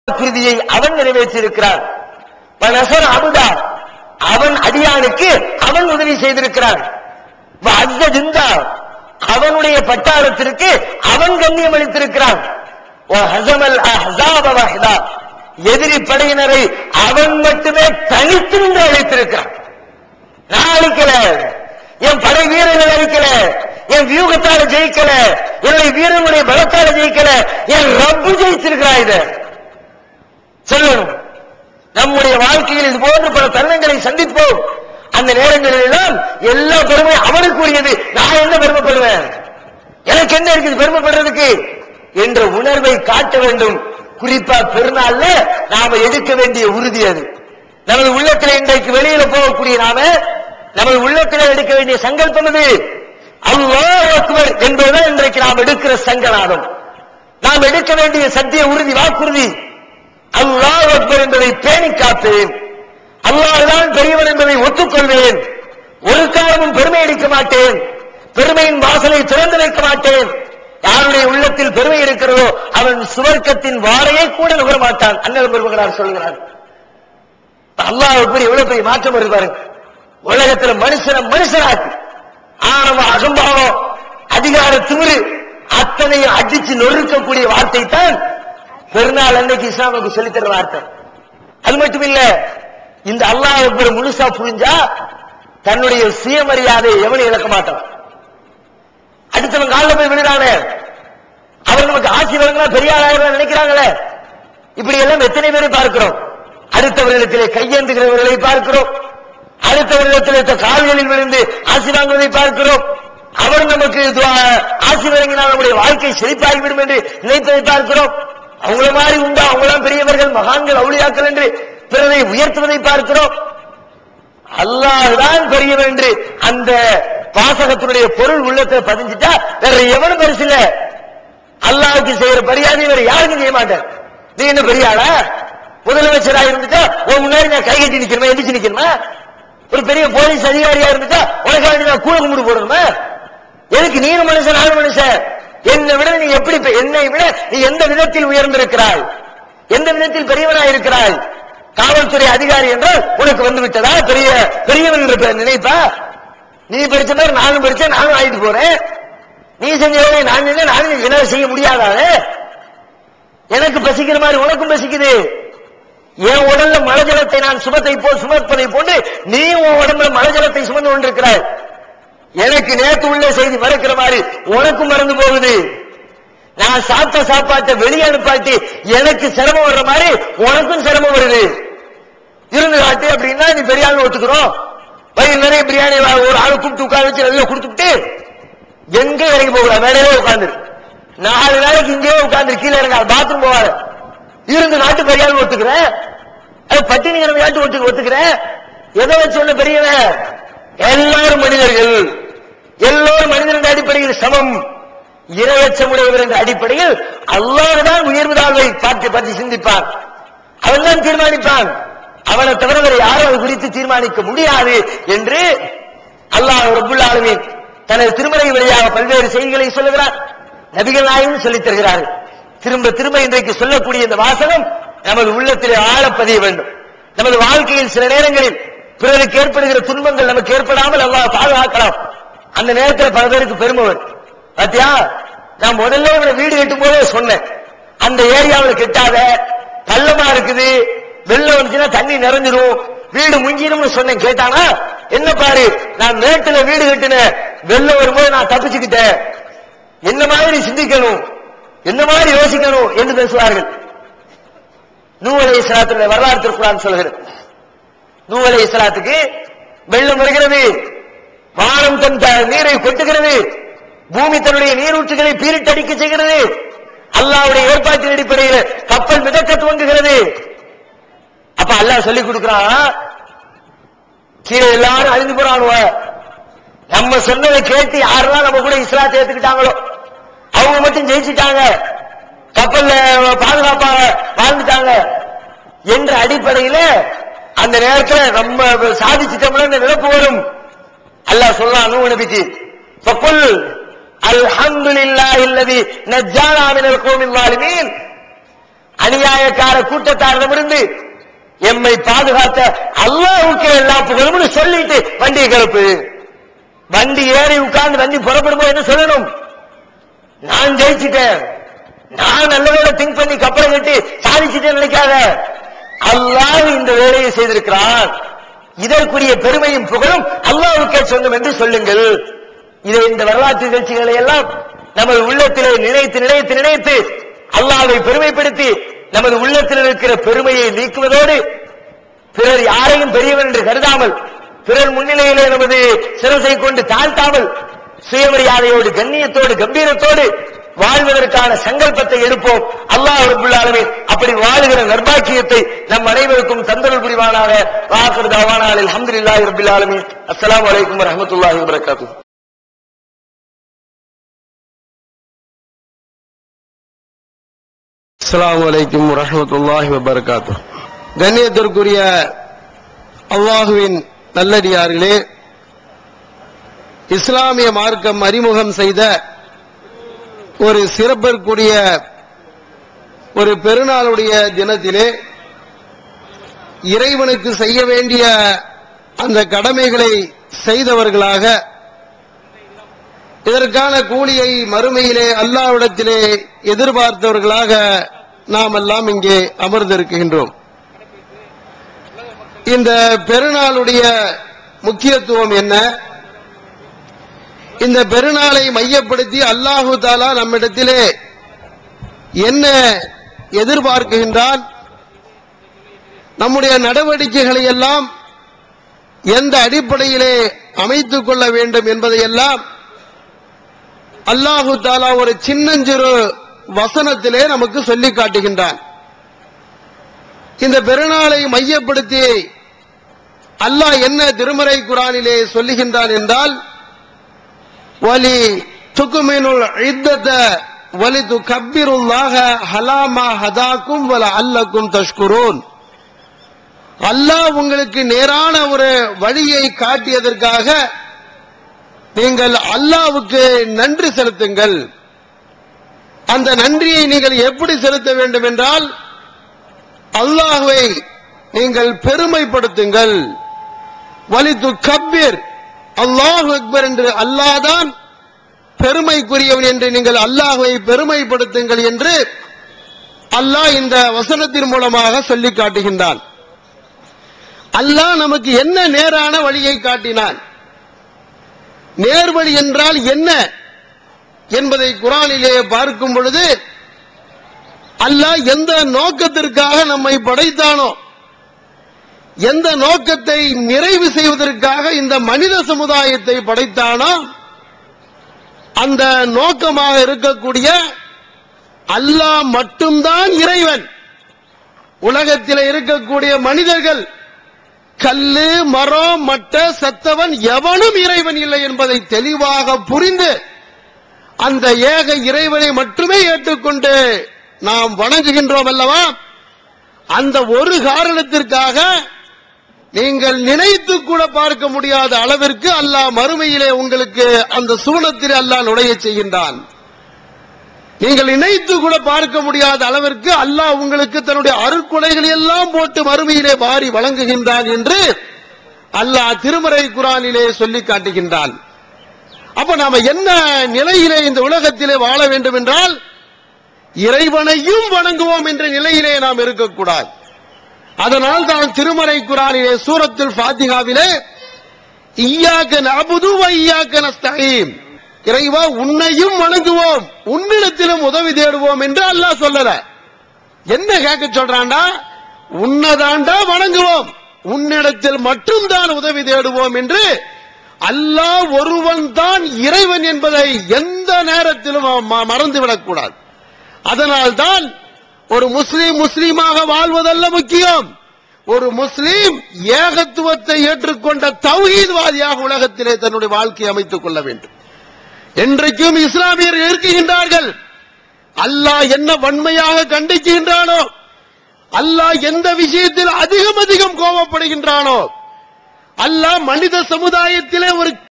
குருதியை அவன் நிறைவேற்றியிருக்கிறான் நசர் அபுதா அவன் அடியானுக்கு அவன் உதவி செய்திருக்கிறான் அஜ ஜிந்தா அவனுடைய பட்டாளத்திற்கு அவன் கண்ணியம் அளித்திருக்கிறான் ஹசமல் அஹ்ஸாப வஹ்தா. எதிரி படையினரை அவன் மட்டுமே தனித்து நின்று அழைத்திருக்கிறான் நான் அழிக்கல என் படை வீரர்கள் அழிக்கல என் வியூகத்தால ஜெயிக்கல என்னுடைய வீரனுடைய பலத்தால ஜெயிக்கல என் ரப்பு ஜெயிச்சிருக்கிறா இத சொல்லணும் நம்முடைய வாழ்க்கையில் இது போன்ற பல தருணங்களை சந்திப்போம் அந்த நேரங்களில் எல்லாம் எல்லா பெருமை அவனுக்குரியது நான் என்ன பெருமைப்படுவேன் எனக்கு என்ன இருக்குது பெருமைப்படுறதுக்கு என்ற உணர்வை காட்ட வேண்டும் குறிப்பா பெருநாள்ல நாம எடுக்க வேண்டிய உறுதி அது நமது உள்ளத்தில் இன்றைக்கு வெளியில போகக்கூடிய நாம நமது உள்ளத்தில் எடுக்க வேண்டிய சங்கல்பம் அது அல்லாஹ் அக்பர் என்பதுதான் இன்றைக்கு நாம் எடுக்கிற சங்கநாதம் நாம் எடுக்க வேண்டிய சத்திய உறுதி வாக்குறுதி அல்லாஹ் அக்பர் என்பதை பேணி காப்பேன் அல்லாஹ் தான் பெரியவன் என்பதை ஒத்துக்கொள்வேன் ஒரு காலமும் பெருமை அடிக்க மாட்டேன் பெருமையின் வாசலை திறந்து வைக்க மாட்டேன் யாருடைய உள்ளத்தில் பெருமை இருக்கிறதோ அவன் சுவர்க்கத்தின் வாரையை கூட நுகர மாட்டான் அண்ணல் பெருமகனார் சொல்கிறார் அல்லாஹ் அக்பர் எவ்வளவு பெரிய மாற்றம் வருது பாருங்க உலகத்துல மனுஷனை மனுஷனாக்கு ஆணவம் அகம்பாவம் அதிகார திமிரு அத்தனையும் அடிச்சு நொறுக்கக்கூடிய வார்த்தை தான் பெருநாள் அன்னைக்கு இஸ்லாமுக்கு சொல்லித் தர வார்த்தை அது மட்டும் இல்ல இந்த அல்லாஹ் அக்பர் முழுசா புரிஞ்சா தன்னுடைய சுயமரியாதையை எவனும் இழக்க மாட்டான் அடுத்தவன் காலில் போய் விழுறானே அவர் நமக்கு ஆட்சி வழங்கினா பெரிய ஆளாயிரம் நினைக்கிறாங்களே இப்படி எல்லாம் எத்தனை பேரை பார்க்கிறோம் அடுத்தவர்களிடத்திலே கையேந்துகிறவர்களை பார்க்கிறோம் அடுத்தவர்களிடத்திலே த- கால்களில் விழுந்து ஆசி வாங்குவதை பார்க்கிறோம் அவர் நமக்கு துவா- ஆசி வழங்கினால் நம்முடைய வாழ்க்கை செழிப்பாகிவிடும் என்று நினைப்பதை பார்க்கிறோம் அவங்கள மாதிரி உண்டா அவங்களாம் பெரியவர்கள் மகான்கள் அவுளியாக்கள் என்று பிறரை உயர்த்துவதை பார்க்கிறோம் அல்லாஹ் தான் பெரியவன் என்று அந்த வாசகத்தினுடைய பொருள் உள்ளத்துல பதிஞ்சிட்டா வேற எவனும் பெருசு இல்ல அல்லாஹ்வுக்கு செய்யற மரியாதை வேற யாருக்கும் செய்ய மாட்டேன் நீ என்ன பெரிய ஆளா முதலமைச்சரா இருந்துட்டா உன் முன்னாடி நான் கை கட்டி நிக்கணுமா எந்திரிச்சு நிக்கணுமா ஒரு பெரிய போலீஸ் அதிகாரியா இருந்துட்டா உனக்காண்டி நான் கூழ கும்பிடு போடணுமா எதுக்கு நீனும் மனுஷன் நானும் மனுஷன் என்னை விட நீ எப்படி பெ- என்னை விட நீ எந்த விதத்தில் உயர்ந்திருக்கிறாய் எந்த விதத்தில் பெரியவனாய் இருக்கிறாய் காவல்துறை அதிகாரி என்றால் உனக்கு வந்து விட்டதா பெரிய பெரியவன் இருப்ப நினைப்பா நீ படிச்ச மாதிரி நானும் படிச்சேன் நானும் ஆயிட்டு போறேன் நீ செஞ்ச வேலையை நான் செஞ்ச நானும் என்ன செய்ய முடியாதானே எனக்கு பசிக்கிற மாதிரி உனக்கும் பசிக்குது என் உடல்ல மலஜலத்தை நான் சுமத்தை போ சுமப்பதை போன்று நீ உன் உடம்புல மலஜலத்தை சுமந்து கொண்டிருக்கிறாய் எனக்கு நேத்து உள்ள செய்தி மறக்கிற மாதிரி உனக்கும் மறந்து போகுது நான் சாப்பிட்ட சாப்பாட்டை வெளியே அனுப்பாட்டி எனக்கு சிரமம் வர்ற மாதிரி உனக்கும் சிரமம் வருது இருந்து காட்டு அப்படின்னா நீ பெரிய ஆள் ஒத்துக்கிறோம் வயிறு நிறைய பிரியாணி வா- ஒரு ஆளு கூப்பிட்டு உட்கார வச்சு நல்லா கொடுத்துட்டு எங்க இறங்கி போகலாம் மேடையிலே உட்கார்ந்து நாலு நாளைக்கு இங்கே உட்கார்ந்து கீழே இறங்க பாத்ரூம் போவாரு இருந்து நாட்டு பெரிய ஆள் ஒத்துக்கிறேன் அது பட்டினி கிழமை நாட்டு ஒத்து ஒத்துக்கிறேன் எதை வச்சு ஒண்ணு பெரியவன் எல்லாரும் மனிதர்கள் எல்லோரும் மனிதர்கள் அடிப்படையில் சமம் இரையச்சமுடையவர் என்ற அடிப்படையில் அல்லாஹ் தான் உயர்வு தாழ்வை பார்த்து பற்றி சிந்திப்பான் அவன் தான் தீர்மானிப்பான் அவனை தவிர வேறு யாரும் அது குறித்து தீர்மானிக்க முடியாது என்று அல்லாஹ் ரப்புல் ஆலமீன் தனது திருமலை வழியாக பல்வேறு செய்திகளை சொல்லுகிறார் நபிகள் நாயகம் சொல்லித் தருகிறார்கள் திரும்ப திரும்ப இன்றைக்கு சொல்லக்கூடிய இந்த வாசகம் நமது உள்ளத்திலே ஆழ பதிய வேண்டும் நமது வாழ்க்கையில் சில நேரங்களில் பிறருக்கு ஏற்படுகிற துன்பங்கள் நமக்கு ஏற்படாமல் அல்லாஹ் பாதுகாக்கலாம் அந்த நேரத்தில் பல பேருக்கு பெருமை வரும் பாத்தியா நான் முதல்ல இவனை வீடு கட்டும் போதே சொன்னேன் அந்த ஏரியாவில் கெட்டாத பள்ளமா இருக்குது வெள்ளம் வந்துச்சுன்னா தண்ணி நிறைஞ்சிரும் வீடு முங்கிரும்னு சொன்னேன் கேட்டானா என்ன பாரு நான் மேட்டுல வீடு கட்டினேன் வெள்ளம் வரும்போது நான் தப்பிச்சுக்கிட்டேன் என்ன மாதிரி சிந்திக்கணும் என்ன மாதிரி யோசிக்கணும் என்று பேசுவார்கள் நூலை இஸ்லாத்துடைய வரலாறு திருக்குறான் சொல்கிறது நூலை இஸ்லாத்துக்கு வெள்ளம் வருகிறது வானம் தன் த- நீரை கொட்டுகிறது பூமி தன்னுடைய நீரூற்றுகளை பீரிட்டடிக்க செய்கிறது அல்லாவுடைய ஏற்பாட்டின் அடிப்படையில் கப்பல் மிதக்க துவங்குகிறது அப்ப அல்லாஹ் சொல்லி கொடுக்கிறான் கீழே எல்லாரும் அழிந்து போறானுவ நம்ம சொன்னதை கேட்டு யாரெல்லாம் நம்ம கூட இஸ்லாத்தை ஏத்துக்கிட்டாங்களோ அவங்க மட்டும் ஜெயிச்சிட்டாங்க கப்பல்ல பாதுகாப்பாக வாழ்ந்துட்டாங்க என்ற அடிப்படையில அந்த நேரத்துல நம்ம சாதிச்சிட்டோம்னா இந்த நிலப்பு வரும் அல்லாஹ் சொல்றான் நூஹ் நபிக்கு ஃபகுல் அல்ஹம்துலில்லாஹி அல்லதி நஜ்ஜானா மினல் கௌமில் ஸாலிமீன் அநியாயக்கார கூட்டத்தாரிடமிருந்து எம்மை பாதுகாத்த அல்லாஹ்வுக்கு எல்லா புகழும்னு சொல்லிட்டு வண்டியை கிளப்பு வண்டி ஏறி உட்கார்ந்து வண்டி புறப்படும்போது என்ன சொல்லணும் நான் ஜெயிச்சிட்டேன் நான் நல்ல வேலை திங்க் பண்ணி கப்பலை கட்டி சாதிச்சிட்டேன் நினைக்காத அல்லாஹ் இந்த வேலையை செய்திருக்கிறான் இதற்குரிய பெருமையும் புகழும் அல்லாஹ்வுக்கே சொந்தம் என்று சொல்லுங்கள் இதை இந்த வரலாற்று நிகழ்ச்சிகளை எல்லாம் நமது உள்ளத்திலே நினைத்து நினைத்து நினைத்து அல்லாஹ்வை பெருமைப்படுத்தி நமது உள்ளத்தில் இருக்கிற பெருமையை நீக்குவதோடு பிறர் யாரையும் பெரியவர் என்று கருதாமல் பிறர் முன்னிலையிலே நமது சிரசை கொண்டு தாழ்த்தாமல் சுயமரியாதையோடு கண்ணியத்தோடு கம்பீரத்தோடு வாழ்வதற்கான சங்கல்பத்தை எடுப்போம் அல்லாஹ் ரப்புல் ஆலமீன் அப்படி வாழுகிற நர்பாக்கியத்தை நம் அனைவருக்கும் தந்தருள் புரிவானாக வாக்குறு தாவானால் அல்ஹம்துலில்லாஹி ரப்பில் ஆலமீன் அஸ்ஸலாமு அலைக்கும் வரஹ்மத்துல்லாஹி வபரகாத்துஹு அஸ்ஸலாமு அலைக்கும் வரஹ்மத்துல்லாஹி வபரகாத்து கண்ணியத்திற்குரிய அல்லாஹுவின் நல்லடியார்களே இஸ்லாமிய மார்க்கம் அறிமுகம் செய்த ஒரு சிறப்பிற்குரிய ஒரு பெருநாளுடைய தினத்திலே இறைவனுக்கு செய்ய வேண்டிய அந்த கடமைகளை செய்தவர்களாக இதற்கான கூலியை மறுமையிலே அல்லாவிடத்திலே எதிர்பார்த்தவர்களாக நாம் எல்லாம் இங்கே அமர்ந்திருக்கின்றோம் இந்த பெருநாளுடைய முக்கியத்துவம் என்ன இந்த பெருநாளை மையப்படுத்தி அல்லாஹு தாலா நம்மிடத்திலே என்ன எதிர்பார்க்கின்றான் நம்முடைய நடவடிக்கைகளை எல்லாம் எந்த அடிப்படையிலே அமைத்துக் கொள்ள வேண்டும் என்பதையெல்லாம் அல்லாஹு தாலா ஒரு சின்னஞ்சிறு வசனத்திலே நமக்கு சொல்லி காட்டுகின்றான் இந்த பெருநாளை மையப்படுத்தி அல்லாஹ் என்ன திருமறை குரானிலே சொல்லுகின்றான் என்றால் வலி துக்குமினுல் இத்தத வலி து கப்பிருல்லாக ஹலாமா ஹதாக்கும் வல அல்லக்கும் தஷ்குரூன் அல்லாஹ் உங்களுக்கு நேரான ஒரு வழியை காட்டியதற்காக நீங்கள் அல்லாவுக்கு நன்றி செலுத்துங்கள் அந்த நன்றியை நீங்கள் எப்படி செலுத்த வேண்டும் என்றால் அல்லாஹுவை நீங்கள் பெருமைப்படுத்துங்கள் வலித்து கப்பீர் அல்லாஹ் அக்பர் என்று அல்லாதான் பெருமைக்குரியவன் என்று நீங்கள் அல்லாஹுவை பெருமைப்படுத்துங்கள் என்று அல்லாஹ் இந்த வசனத்தின் மூலமாக சொல்லி காட்டுகின்றான் அல்லாஹ் நமக்கு என்ன நேரான வழியை காட்டினான் நேர்வழி என்றால் என்ன என்பதை குரானிலே பார்க்கும் பொழுது அல்லாஹ் எந்த நோக்கத்திற்காக நம்மை படைத்தானோ எந்த நோக்கத்தை நிறைவு செய்வதற்காக இந்த மனித சமுதாயத்தை படைத்தானோ அந்த நோக்கமாக இருக்கக்கூடிய அல்லாஹ் மட்டும்தான் இறைவன் உலகத்தில் இருக்கக்கூடிய மனிதர்கள் கல்லு மரம் மட்ட சத்தவன் எவனும் இறைவன் இல்லை என்பதை தெளிவாக புரிந்து அந்த ஏக இறைவனை மட்டுமே ஏற்றுக்கொண்டு நாம் வணங்குகின்றோம் அல்லவா அந்த ஒரு காரணத்திற்காக நீங்கள் நினைத்து கூட பார்க்க முடியாத அளவிற்கு அல்லாஹ் மறுமையிலே உங்களுக்கு அந்த சூனத்தில் அல்லாஹ் நுழைய செய்கின்றான் நீங்கள் நினைத்து கூட பார்க்க முடியாத அளவிற்கு அல்லாஹ் உங்களுக்கு தன்னுடைய அருட்கொலைகளை எல்லாம் போட்டு மறுமையிலே வாரி வழங்குகின்றான் என்று அல்லாஹ் திருமறை குரானிலே சொல்லி காட்டுகின்றான் அப்ப நாம என்ன நிலையிலே இந்த உலகத்திலே வாழ வேண்டும் என்றால் இறைவனையும் வணங்குவோம் என்ற நிலையிலே நாம் இருக்கக்கூடாது அதனால் தான் திருமறை குரானிலே சூரத்தில் ஃபாத்திகாவிலே ஈயாக்க நபுது ஐயாக்க நஸ்தகீம் இறைவா உன்னையும் வணங்குவோம் உன்னிடத்திலும் உதவி தேடுவோம் என்று அல்லாஹ் சொல்லல என்ன கேட்க சொல்றான்டா உன்னதாண்டா வணங்குவோம் உன்னிடத்தில் மட்டும்தான் உதவி தேடுவோம் என்று அல்லாஹ் ஒருவன் தான் இறைவன் என்பதை எந்த நேரத்திலும் ம- மறந்துவிடக் கூடாது அதனால்தான் ஒரு முஸ்லீம் முஸ்லீமாக வாழ்வதல்ல முக்கியம் ஒரு முஸ்லீம் ஏகத்துவத்தை ஏற்றுக்கொண்ட தௌஹீத்வாதியாக உலகத்திலே தன்னுடைய வாழ்க்கையை அமைத்துக் கொள்ள வேண்டும் என்றைக்கும் இஸ்லாமியர் இருக்கின்றார்கள் அல்லாஹ் என்ன வன்மையாக கண்டிக்கின்றானோ அல்லாஹ் எந்த விஷயத்தில் அதிகம் அதிகம் கோபப்படுகின்றானோ அல்லாஹ் மனித சமுதாயத்திலே ஒரு